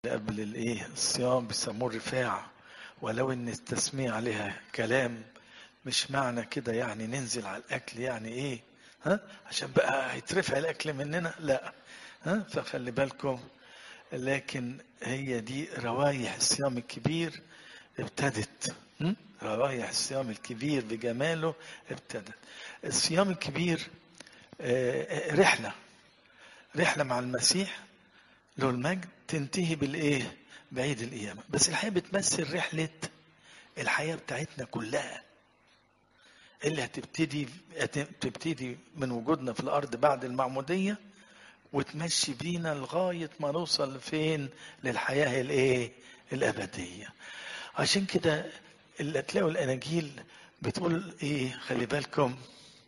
قبل الايه الصيام بيسموه الرفاع ولو ان التسمية عليها كلام مش معنى كده يعني ننزل على الاكل يعني ايه ها عشان بقى هيترفع الاكل مننا لا ها فخلي بالكم لكن هي دي روايح الصيام الكبير ابتدت م? روايح الصيام الكبير بجماله ابتدت الصيام الكبير آه، رحلة رحلة مع المسيح له المجد تنتهي بالايه بعيد القيامة بس الحقيقة بتمثل رحلة الحياة بتاعتنا كلها اللي هتبتدي تبتدي من وجودنا في الأرض بعد المعمودية وتمشي بينا لغاية ما نوصل لفين للحياة الايه الأبدية عشان كده اللي تلاقوا الأناجيل بتقول ايه خلي بالكم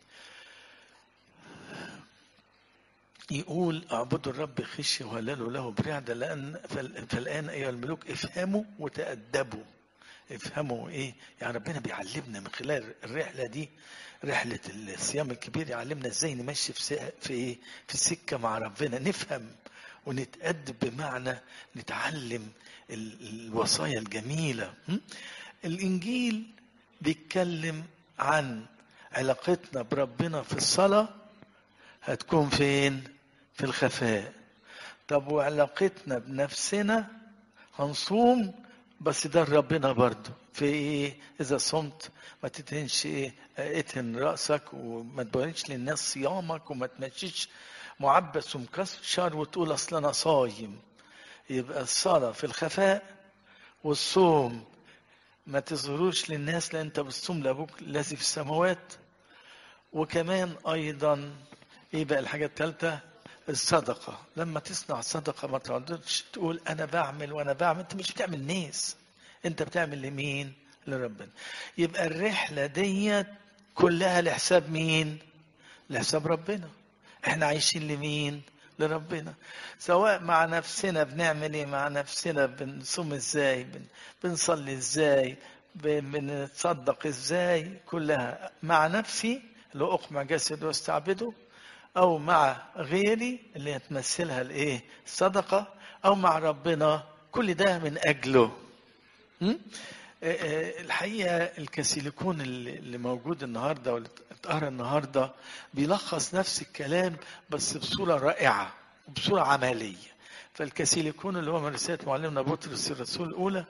يقول اعبدوا الرب خشية وهللوا له برعدة لأن فال- فالآن أيها الملوك افهموا وتأدبوا افهموا ايه يعني ربنا بيعلمنا من خلال الرحلة دي رحلة الصيام الكبير يعلمنا ازاي نمشي في سا- في ايه في السكة مع ربنا نفهم ونتأدب بمعنى نتعلم ال- الوصايا الجميلة م? الإنجيل بيتكلم عن علاقتنا بربنا في الصلاة هتكون فين؟ في الخفاء طب وعلاقتنا بنفسنا هنصوم بس ده ربنا برضه في ايه اذا صمت ما تتهنش ايه اتهن راسك وما تبينش للناس صيامك وما تمشيش معبس ومكشر وتقول اصل انا صايم يبقى الصلاه في الخفاء والصوم ما تظهروش للناس لان انت بتصوم لابوك الذي في السماوات وكمان ايضا ايه بقى الحاجه الثالثه الصدقه لما تصنع صدقه ما تقعدش تقول انا بعمل وانا بعمل انت مش بتعمل ناس انت بتعمل لمين لربنا يبقى الرحله ديت كلها لحساب مين لحساب ربنا احنا عايشين لمين لربنا سواء مع نفسنا بنعمل ايه مع نفسنا بنصوم ازاي بن بنصلي ازاي بن- بنتصدق ازاي كلها مع نفسي اللي هو اقمع جسد واستعبده او مع غيري اللي هتمثلها الايه الصدقه او مع ربنا كل ده من اجله م? آه، آه، الحقيقه الكاسيليكون اللي اللي موجود النهارده واللي اتقرا النهارده بيلخص نفس الكلام بس بصوره رائعه وبصوره عمليه فالكاسيليكون اللي هو من رساله معلمنا بطرس الرسول الاولى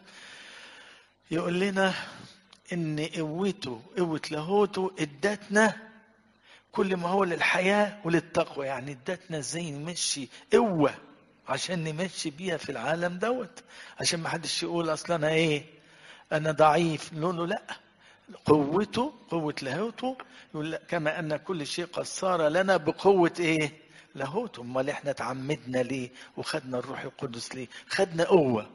يقول لنا ان قوته قوه لاهوته ادتنا كل ما هو للحياه وللتقوى يعني ادتنا ازاي نمشي قوه عشان نمشي بيها في العالم دوت عشان ما حدش يقول اصلا انا ايه انا ضعيف نقول له لا قوته قوة لاهوته يقول لا كما أن كل شيء قد صار لنا بقوة إيه؟ لاهوته أمال إحنا اتعمدنا ليه؟ وخدنا الروح القدس ليه؟ خدنا قوة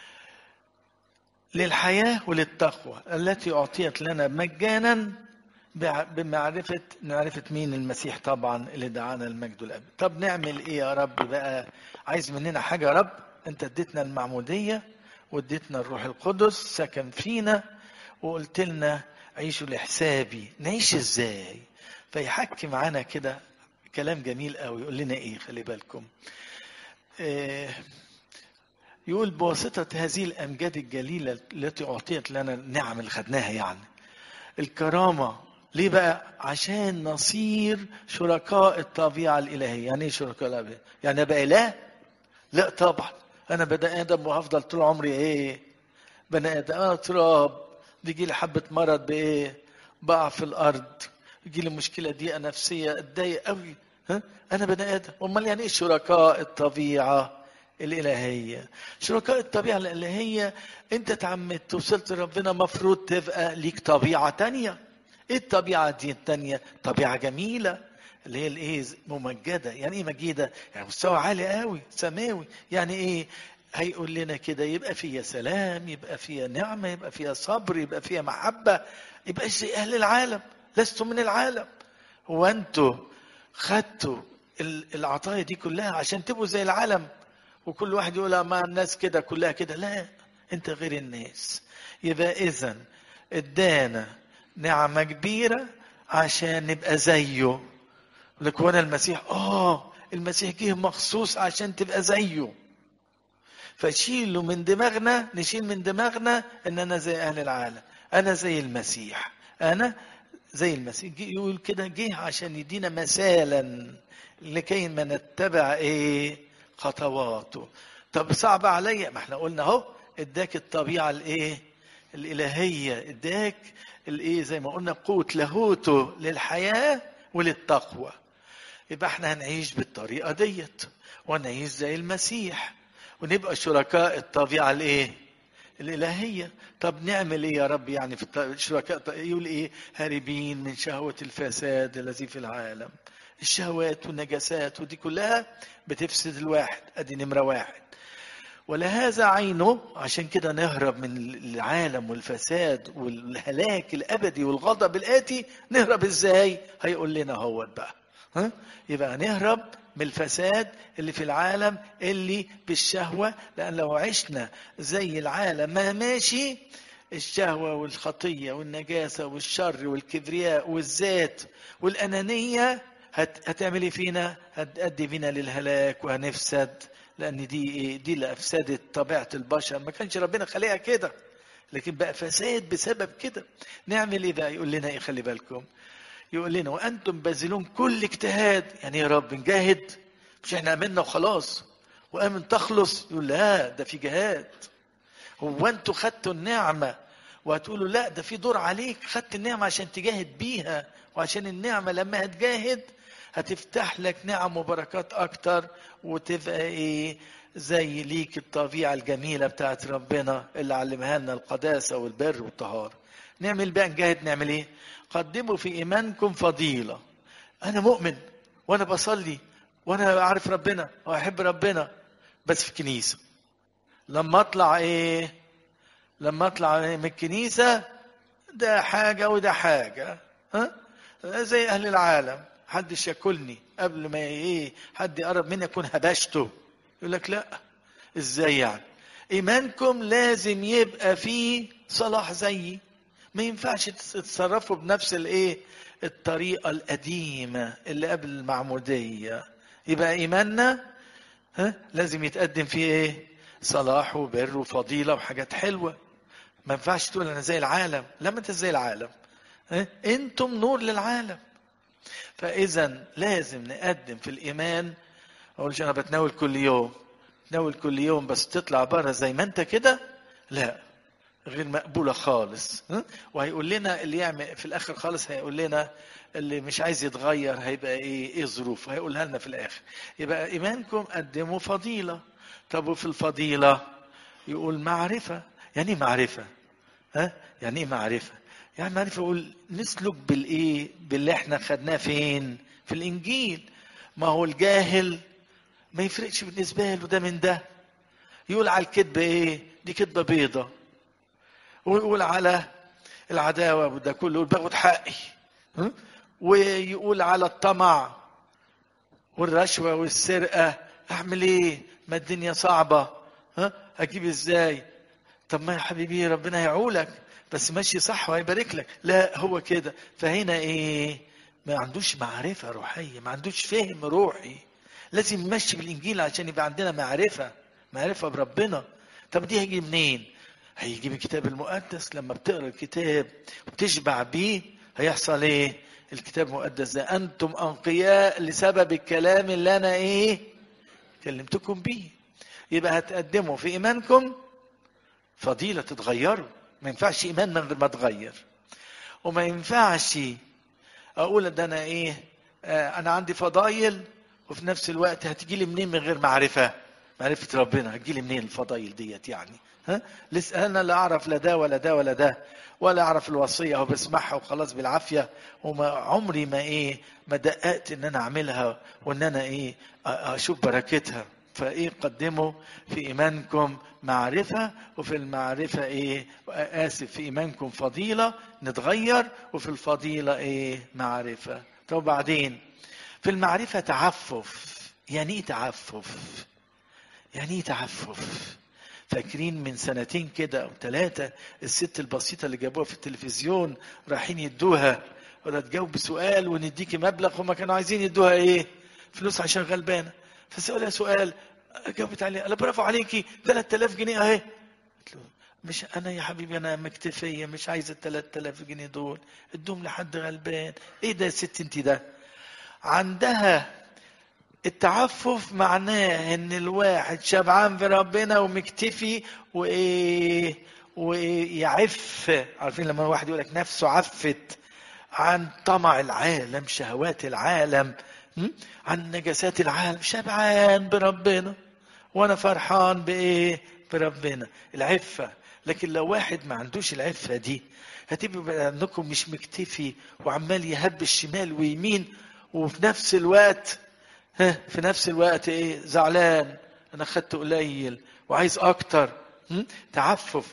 للحياة وللتقوى التي أعطيت لنا مجانا بع- بمعرفة معرفة مين المسيح طبعا اللي دعانا المجد الأب طب نعمل إيه يا رب بقى عايز مننا حاجة يا رب أنت اديتنا المعمودية واديتنا الروح القدس سكن فينا وقلت لنا عيشوا لحسابي نعيش ازاي فيحكي معانا كده كلام جميل قوي يقول لنا ايه خلي بالكم آه، يقول بواسطة هذه الأمجاد الجليلة التي أعطيت لنا النعم اللي خدناها يعني الكرامة ليه بقى؟ عشان نصير شركاء الطبيعة الإلهية، يعني إيه شركاء الطبيعة؟ يعني أبقى إله؟ لا طبعا، أنا بني آدم وهفضل طول عمري إيه؟ بني آدم، أنا تراب، بيجي لي حبة مرض بإيه؟ بقع في الأرض، يجي لي مشكلة ضيقة نفسية، أتضايق قوي، ها؟ أنا بني آدم، أمال يعني إيه شركاء الطبيعة الإلهية؟ شركاء الطبيعة الإلهية أنت اتعمدت وصلت لربنا مفروض تبقى ليك طبيعة تانية. ايه الطبيعه دي التانية طبيعه جميله اللي هي الايه ممجده يعني ايه مجيده يعني مستوى عالي قوي سماوي يعني ايه هيقول لنا كده يبقى فيها سلام يبقى فيها نعمه يبقى فيها صبر يبقى فيها محبه يبقى زي اهل العالم لستم من العالم هو انتوا خدتوا ال- العطايا دي كلها عشان تبقوا زي العالم وكل واحد يقول آه ما الناس كده كلها كده لا انت غير الناس يبقى اذا ادانا نعمة كبيرة عشان نبقى زيه لك وانا المسيح اه المسيح جه مخصوص عشان تبقى زيه فشيلوا من دماغنا نشيل من دماغنا ان انا زي اهل العالم انا زي المسيح انا زي المسيح جه يقول كده جه عشان يدينا مثالا لكي ما نتبع ايه خطواته طب صعب عليا ما احنا قلنا اهو اداك الطبيعه الايه الالهيه اداك الايه زي ما قلنا قوه لاهوته للحياه وللتقوى يبقى احنا هنعيش بالطريقه ديت ونعيش زي المسيح ونبقى شركاء الطبيعه الايه الالهيه طب نعمل ايه يا رب يعني في الشركاء يقول ايه هاربين من شهوه الفساد الذي في العالم الشهوات والنجاسات ودي كلها بتفسد الواحد ادي نمره واحد ولهذا عينه عشان كده نهرب من العالم والفساد والهلاك الابدي والغضب الاتي نهرب ازاي هيقول لنا هو بقى ها يبقى نهرب من الفساد اللي في العالم اللي بالشهوة لأن لو عشنا زي العالم ما ماشي الشهوة والخطية والنجاسة والشر والكبرياء والذات والأنانية هت هتعمل ايه فينا؟ هتأدي بينا للهلاك وهنفسد لأن دي ايه؟ دي اللي أفسدت طبيعة البشر ما كانش ربنا خليها كده لكن بقى فساد بسبب كده نعمل ايه بقى؟ يقول لنا ايه خلي بالكم يقول لنا وانتم باذلون كل اجتهاد يعني يا رب نجاهد مش احنا امنا وخلاص وامن تخلص يقول لا ده في جهاد هو انتوا خدتوا النعمه وهتقولوا لا ده في دور عليك خدت النعمه عشان تجاهد بيها وعشان النعمه لما هتجاهد هتفتح لك نعم وبركات اكتر وتبقى ايه زي ليك الطبيعه الجميله بتاعت ربنا اللي علمها لنا القداسه والبر والطهاره نعمل بقى نجاهد نعمل ايه قدموا في ايمانكم فضيله انا مؤمن وانا بصلي وانا عارف ربنا واحب ربنا بس في الكنيسه لما اطلع ايه لما اطلع من الكنيسه ده حاجه وده حاجه ها زي اهل العالم حدش ياكلني قبل ما ايه حد يقرب مني يكون هبشته يقول لك لا ازاي يعني ايمانكم لازم يبقى فيه صلاح زيي ما ينفعش تتصرفوا بنفس الايه الطريقة القديمة اللي قبل المعمودية يبقى إيماننا ها لازم يتقدم فيه إيه صلاح وبر وفضيلة وحاجات حلوة ما ينفعش تقول أنا زي العالم لما أنت زي العالم ها؟ أنتم نور للعالم فإذا لازم نقدم في الإيمان أقولش أنا بتناول كل يوم تناول كل يوم بس تطلع بره زي ما أنت كده لا غير مقبوله خالص وهيقول لنا اللي يعمل في الاخر خالص هيقول لنا اللي مش عايز يتغير هيبقى ايه ايه ظروفه هيقولها لنا في الاخر يبقى ايمانكم قدموا فضيله طب وفي الفضيله يقول معرفه يعني ايه معرفه ها يعني ايه معرفه يعني معرفه يقول نسلك بالايه باللي احنا خدناه فين في الانجيل ما هو الجاهل ما يفرقش بالنسبه له ده من ده يقول على الكذبه ايه دي كذبه بيضه ويقول على العداوة وده كله يقول باخد حقي ويقول على الطمع والرشوة والسرقة أعمل إيه؟ ما الدنيا صعبة ها؟ أجيب إزاي؟ طب ما يا حبيبي ربنا هيعولك بس ماشي صح وهيبارك لك لا هو كده فهنا إيه؟ ما عندوش معرفة روحية ما عندوش فهم روحي لازم نمشي بالإنجيل عشان يبقى عندنا معرفة معرفة بربنا طب دي هيجي منين؟ هيجي من الكتاب المقدس لما بتقرا الكتاب وبتشبع بيه هيحصل ايه؟ الكتاب المقدس ده انتم انقياء لسبب الكلام اللي انا ايه؟ كلمتكم بيه. يبقى هتقدموا في ايمانكم فضيله تتغيروا، ما ينفعش ايمان من غير ما اتغير. وما ينفعش اقول ده انا ايه؟ آه انا عندي فضايل وفي نفس الوقت هتجي لي منين من غير معرفه؟ معرفه ربنا هتجي لي منين الفضايل ديت يعني؟ ها؟ لسه انا لا اعرف لا ده ولا ده ولا ده ولا اعرف الوصيه هو بسمعها وخلاص بالعافيه وما عمري ما ايه ما دققت ان انا اعملها وان انا ايه اشوف بركتها فايه قدموا في ايمانكم معرفه وفي المعرفه ايه اسف في ايمانكم فضيله نتغير وفي الفضيله ايه معرفه طب بعدين في المعرفه تعفف يعني ايه تعفف يعني ايه تعفف فاكرين من سنتين كده او ثلاثه الست البسيطه اللي جابوها في التلفزيون رايحين يدوها ولا تجاوب سؤال ونديكي مبلغ هم كانوا عايزين يدوها ايه؟ فلوس عشان غلبانه فسألها سؤال جاوبت عليه قال برافو عليكي 3000 جنيه اهي قلت له مش انا يا حبيبي انا مكتفيه مش عايز ال 3000 جنيه دول ادوهم لحد غلبان ايه ده يا ست انت ده عندها التعفف معناه ان الواحد شبعان في ربنا ومكتفي وايه ويعف عارفين لما واحد يقول لك نفسه عفت عن طمع العالم شهوات العالم م? عن نجاسات العالم شبعان بربنا وانا فرحان بايه بربنا العفه لكن لو واحد ما عندوش العفه دي هتبقى عندكم مش مكتفي وعمال يهب الشمال ويمين وفي نفس الوقت ها في نفس الوقت ايه زعلان انا خدت قليل وعايز اكتر م? تعفف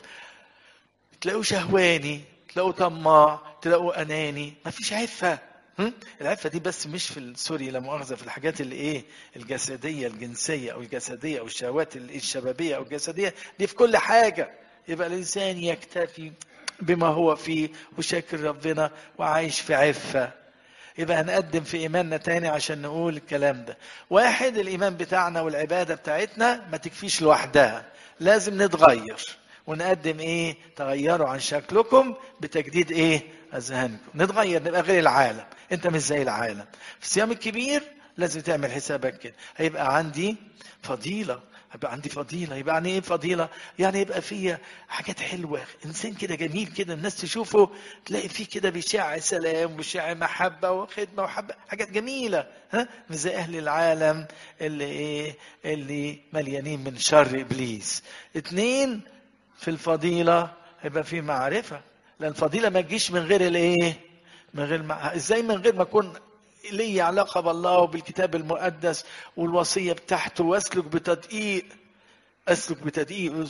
تلاقوه شهواني تلاقوه طماع تلاقوه اناني مفيش عفه هم؟ العفه دي بس مش في سوري لا مؤاخذه في الحاجات اللي ايه الجسديه الجنسيه او الجسديه او الشهوات الشبابيه او الجسديه دي في كل حاجه يبقى الانسان يكتفي بما هو فيه وشاكر ربنا وعايش في عفه يبقى هنقدم في ايماننا تاني عشان نقول الكلام ده واحد الايمان بتاعنا والعباده بتاعتنا ما تكفيش لوحدها لازم نتغير ونقدم ايه تغيروا عن شكلكم بتجديد ايه اذهانكم نتغير نبقى غير العالم انت مش زي العالم في الصيام الكبير لازم تعمل حسابك كده هيبقى عندي فضيله هيبقى عندي فضيلة يبقى يعني ايه فضيلة يعني يبقى فيا حاجات حلوة انسان كده جميل كده الناس تشوفه تلاقي فيه كده بيشع سلام وبيشع محبة وخدمة وحبة حاجات جميلة ها مش زي اهل العالم اللي ايه اللي مليانين من شر ابليس اتنين في الفضيلة هيبقى في معرفة لأن الفضيلة ما تجيش من غير الإيه؟ من غير ما ازاي من غير ما اكون لي علاقه بالله وبالكتاب المقدس والوصيه بتاعته واسلك بتدقيق اسلك بتدقيق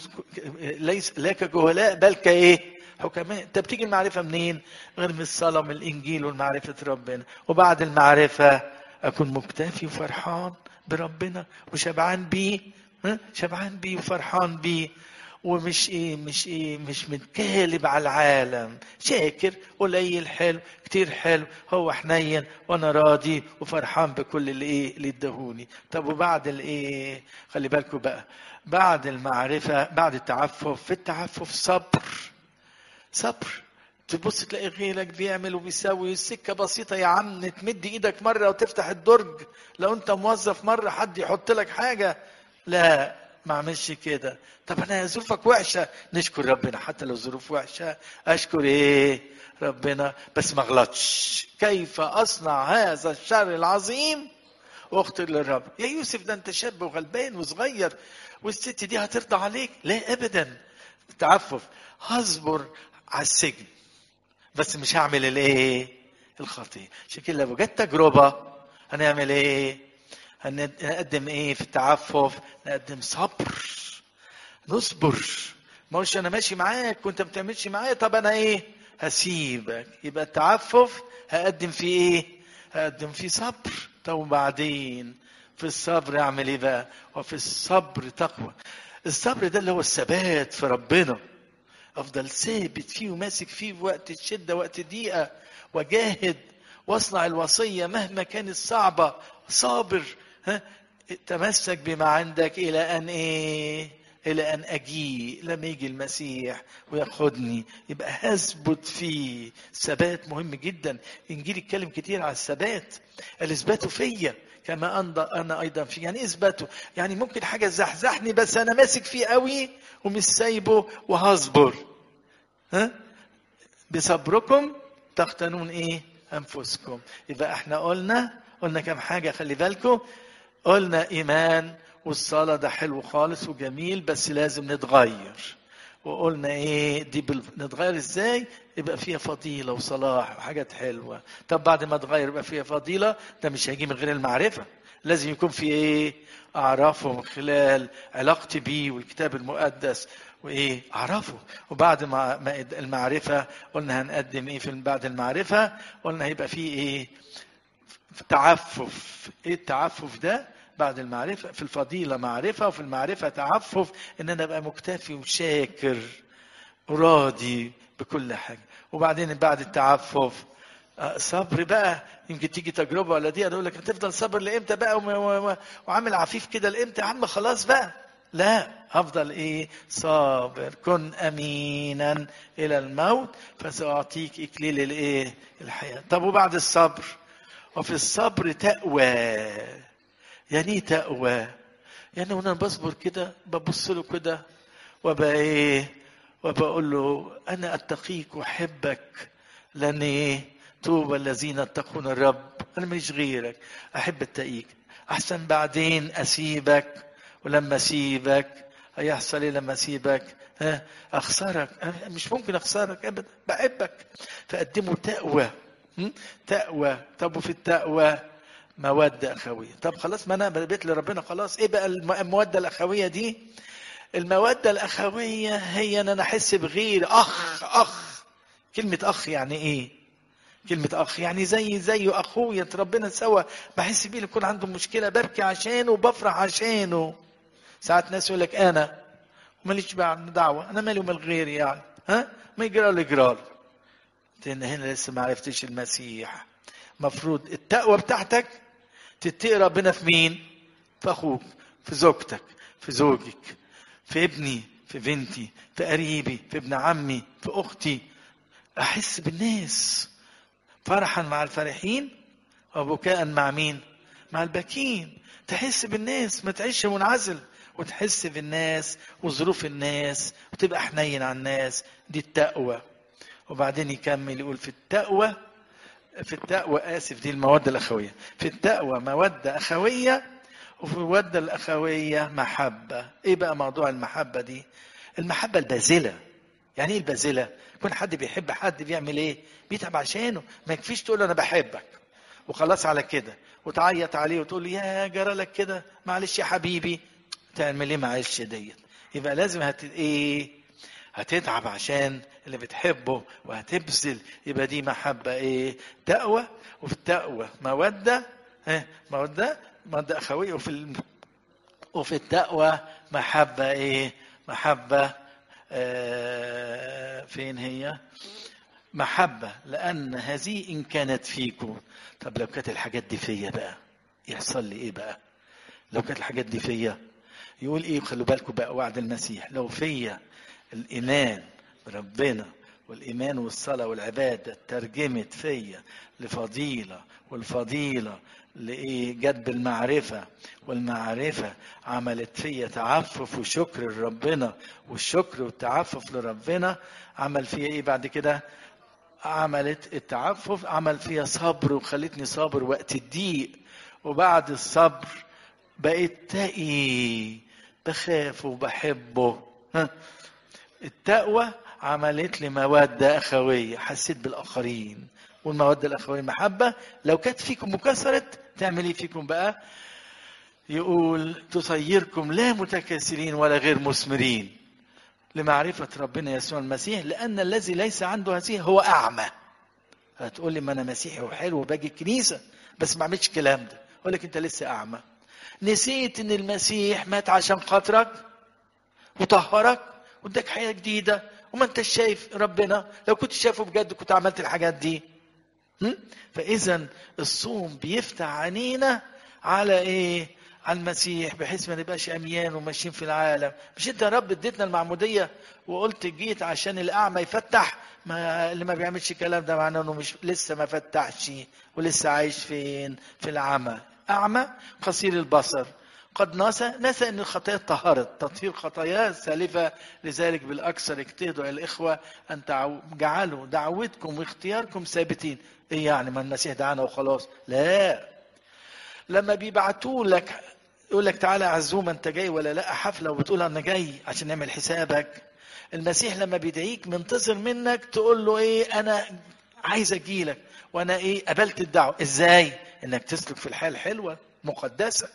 ليس لا كجهلاء بل كايه؟ حكماء انت بتيجي المعرفه منين؟ غير من الصلاه من الانجيل ومعرفه ربنا وبعد المعرفه اكون مكتفي وفرحان بربنا وشبعان بيه شبعان بيه وفرحان بيه ومش ايه مش ايه مش متكالب على العالم شاكر قليل حلو كتير حلو هو حنين وانا راضي وفرحان بكل اللي ايه اللي ادهوني طب وبعد الايه خلي بالكم بقى بعد المعرفه بعد التعفف في التعفف صبر صبر تبص تلاقي غيرك بيعمل وبيسوي السكه بسيطه يا عم تمد ايدك مره وتفتح الدرج لو انت موظف مره حد يحط لك حاجه لا ما اعملش كده طب انا ظروفك وحشه نشكر ربنا حتى لو ظروف وحشه اشكر ايه ربنا بس ما اغلطش كيف اصنع هذا الشر العظيم واختر للرب يا يوسف ده انت شاب وغلبان وصغير والست دي هترضى عليك لا ابدا تعفف هصبر على السجن بس مش هعمل الايه الخطيه عشان كده لو جت تجربه هنعمل ايه هنقدم ايه في التعفف نقدم صبر نصبر ما قلش انا ماشي معاك وانت ما بتعملش معايا طب انا ايه هسيبك يبقى التعفف هقدم فيه ايه هقدم فيه صبر طب وبعدين في الصبر اعمل ايه بقى وفي الصبر تقوى الصبر ده اللي هو الثبات في ربنا افضل ثابت فيه وماسك فيه في وقت الشده وقت الضيقه وجاهد واصنع الوصيه مهما كانت صعبه صابر ها تمسك بما عندك الى ان ايه الى ان اجيء لما يجي المسيح وياخدني يبقى هثبت فيه ثبات مهم جدا انجيل يتكلم كتير على الثبات الاثبات فيا كما انا ايضا في يعني اثباته يعني ممكن حاجه تزحزحني بس انا ماسك فيه قوي ومش سايبه وهصبر ها بصبركم تختنون ايه انفسكم يبقى احنا قلنا قلنا كم حاجه خلي بالكم قلنا ايمان والصلاه ده حلو خالص وجميل بس لازم نتغير وقلنا ايه دي بال... نتغير ازاي يبقى فيها فضيله وصلاح وحاجات حلوه طب بعد ما اتغير يبقى فيها فضيله ده مش هيجي من غير المعرفه لازم يكون في ايه اعرفه من خلال علاقتي بيه والكتاب المقدس وايه اعرفه وبعد ما المعرفه قلنا هنقدم ايه في بعد المعرفه قلنا هيبقى في ايه تعفف ايه التعفف ده بعد المعرفة في الفضيلة معرفة وفي المعرفة تعفف ان انا ابقى مكتفي وشاكر وراضي بكل حاجة وبعدين بعد التعفف آه، صبر بقى يمكن تيجي تجربه ولا دي اقول لك هتفضل صبر لامتى بقى وم- و- و- وعامل عفيف كده لامتى يا عم خلاص بقى لا افضل ايه صابر كن امينا الى الموت فساعطيك اكليل الايه الحياه طب وبعد الصبر وفي الصبر تقوى يعني ايه تقوى يعني وانا بصبر كده ببص له كده وبقى ايه وبقول له انا اتقيك واحبك لان ايه توبى الذين اتقون الرب انا ماليش غيرك احب اتقيك احسن بعدين اسيبك ولما اسيبك هيحصل ايه لما اسيبك ها اخسرك أنا مش ممكن اخسرك ابدا بحبك فقدموا تقوى م? تقوى طب وفي التقوى مودة أخوية طب خلاص ما أنا بقيت لربنا خلاص إيه بقى الم- المودة الأخوية دي المودة الأخوية هي أن أنا أحس بغير أخ أخ كلمة أخ يعني إيه كلمة أخ يعني زي زيه أخويا ربنا سوا بحس بيه اللي يكون عنده مشكلة ببكي عشانه وبفرح عشانه ساعات ناس يقول لك أنا ماليش بقى دعوة أنا مالي ومال غيري يعني ها ما يجرى له يجرى له لأن هنا لسه ما عرفتش المسيح مفروض التقوى بتاعتك تتقي ربنا في مين؟ في أخوك في زوجتك في زوجك في ابني في بنتي في قريبي في ابن عمي في أختي أحس بالناس فرحا مع الفرحين وبكاء مع مين؟ مع الباكين تحس بالناس ما تعيش منعزل وتحس بالناس وظروف الناس وتبقى حنين على الناس دي التقوى وبعدين يكمل يقول في التقوى في التقوى آسف دي المودة الأخوية في التقوى مودة أخوية وفي المودة الأخوية محبة إيه بقى موضوع المحبة دي المحبة البازلة يعني إيه البازلة يكون حد بيحب حد بيعمل إيه بيتعب عشانه ما يكفيش تقول له أنا بحبك وخلاص على كده وتعيط عليه وتقول له يا جرى لك كده معلش يا حبيبي تعمل ايه معلش ديت يبقى لازم هت ايه هتتعب عشان اللي بتحبه وهتبذل يبقى دي محبة ايه تقوى وفي التقوى مودة ها مودة مودة أخوية وفي الم... وفي التقوى محبة ايه محبة آه فين هي محبة لأن هذه إن كانت فيكم طب لو كانت الحاجات دي فيا بقى يحصل لي إيه بقى لو كانت الحاجات دي فيا يقول إيه خلوا بالكم بقى وعد المسيح لو فيا الإيمان بربنا والإيمان والصلاة والعبادة ترجمت فيا لفضيلة والفضيلة لإيه جد المعرفة والمعرفة عملت فيا تعفف وشكر لربنا والشكر والتعفف لربنا عمل فيا إيه بعد كده عملت التعفف عمل فيها صبر وخلتني صابر وقت الضيق وبعد الصبر بقيت تقي بخاف وبحبه ها التقوى عملت لي مودة أخوية حسيت بالآخرين والمودة الأخوية المحبة لو كانت فيكم مكسرت تعمل إيه فيكم بقى يقول تصيركم لا متكاسلين ولا غير مثمرين لمعرفة ربنا يسوع المسيح لأن الذي ليس عنده هذه هو أعمى هتقول لي ما أنا مسيحي وحلو وباجي الكنيسة بس ما بعملش الكلام ده أقول لك أنت لسه أعمى نسيت إن المسيح مات عشان خاطرك وطهرك واداك حياة جديدة وما أنت شايف ربنا لو كنت شايفه بجد كنت عملت الحاجات دي م? فإذا الصوم بيفتح عينينا على إيه؟ على المسيح بحيث ما نبقاش عميان وماشيين في العالم مش انت يا رب اديتنا المعموديه وقلت جيت عشان الاعمى يفتح ما اللي ما بيعملش الكلام ده معناه انه مش لسه ما فتحش ولسه عايش فين في العمى اعمى قصير البصر قد نسى نسى ان الخطايا طهرت تطهير خطاياه سالفه لذلك بالاكثر اجتهدوا يا الاخوه ان تجعلوا دعوتكم واختياركم ثابتين ايه يعني ما المسيح دعانا وخلاص لا لما بيبعتوا لك يقول لك تعالى عزومه انت جاي ولا لا حفله وبتقول انا جاي عشان نعمل حسابك المسيح لما بيدعيك منتظر منك تقول له ايه انا عايز اجيلك وانا ايه قبلت الدعوه ازاي انك تسلك في الحياه الحلوه مقدسه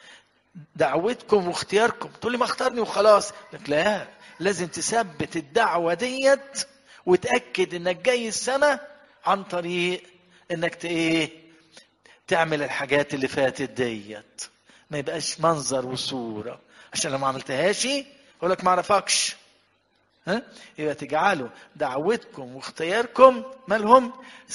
دعوتكم واختياركم تقول لي ما اختارني وخلاص لك لا لازم تثبت الدعوه ديت وتاكد انك جاي السنه عن طريق انك ايه تعمل الحاجات اللي فاتت ديت ما يبقاش منظر وصوره عشان لو ما عملتهاش يقول لك ما اعرفكش ها يبقى تجعلوا دعوتكم واختياركم مالهم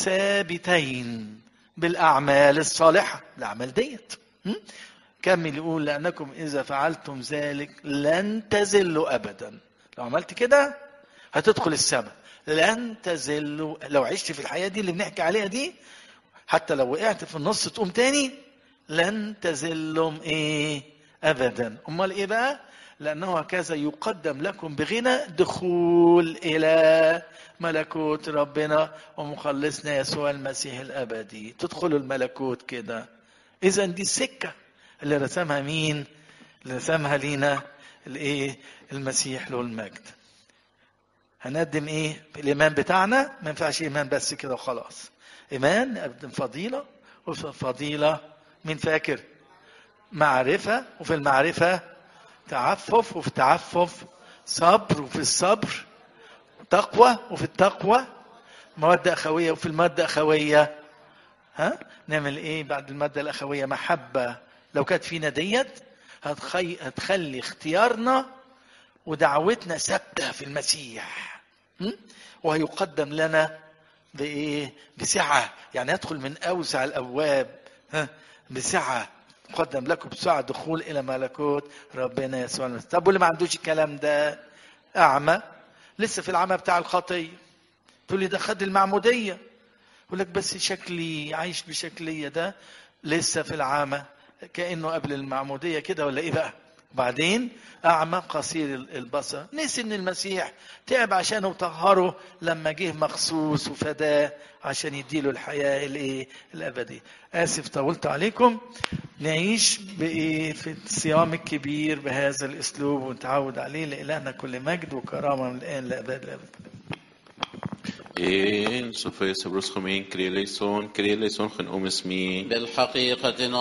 ثابتين بالاعمال الصالحه الاعمال ديت م? كمل يقول لانكم اذا فعلتم ذلك لن تزلوا ابدا لو عملت كده هتدخل السماء لن تزلوا لو عشت في الحياه دي اللي بنحكي عليها دي حتى لو وقعت في النص تقوم تاني لن تزلوا ايه ابدا امال ايه بقى لانه هكذا يقدم لكم بغنى دخول الى ملكوت ربنا ومخلصنا يسوع المسيح الابدي تدخلوا الملكوت كده اذا دي السكه اللي رسمها مين اللي رسمها لينا الايه المسيح له المجد هنقدم ايه الايمان بتاعنا ما ينفعش ايمان بس كده وخلاص ايمان نقدم فضيله وفي الفضيله مين فاكر معرفه وفي المعرفه تعفف وفي التعفف صبر وفي الصبر تقوى وفي التقوى مودة أخوية وفي المادة أخوية ها نعمل إيه بعد المادة الأخوية محبة لو كانت فينا ديت هتخي... هتخلي اختيارنا ودعوتنا ثابتة في المسيح م? وهيقدم لنا بإيه بسعة يعني يدخل من أوسع الأبواب ها بسعة قدم لكم بسعة دخول إلى ملكوت ربنا يسوع المسيح طب واللي ما عندوش الكلام ده أعمى لسه في العمى بتاع الخطية تقول لي ده خد المعمودية يقول لك بس شكلي عايش بشكلية ده لسه في العمى كأنه قبل المعمودية كده ولا إيه بقى بعدين أعمى قصير البصر نسي إن المسيح تعب عشان وطهره لما جه مخصوص وفداه عشان يديله الحياة الإيه الأبدية آسف طولت عليكم نعيش بإيه في الصيام الكبير بهذا الأسلوب ونتعود عليه لإلهنا كل مجد وكرامة من الآن لأبد الأبد En så får jag så brus kom in, krille i son, krille i son, gen om esmi. بالحقيقة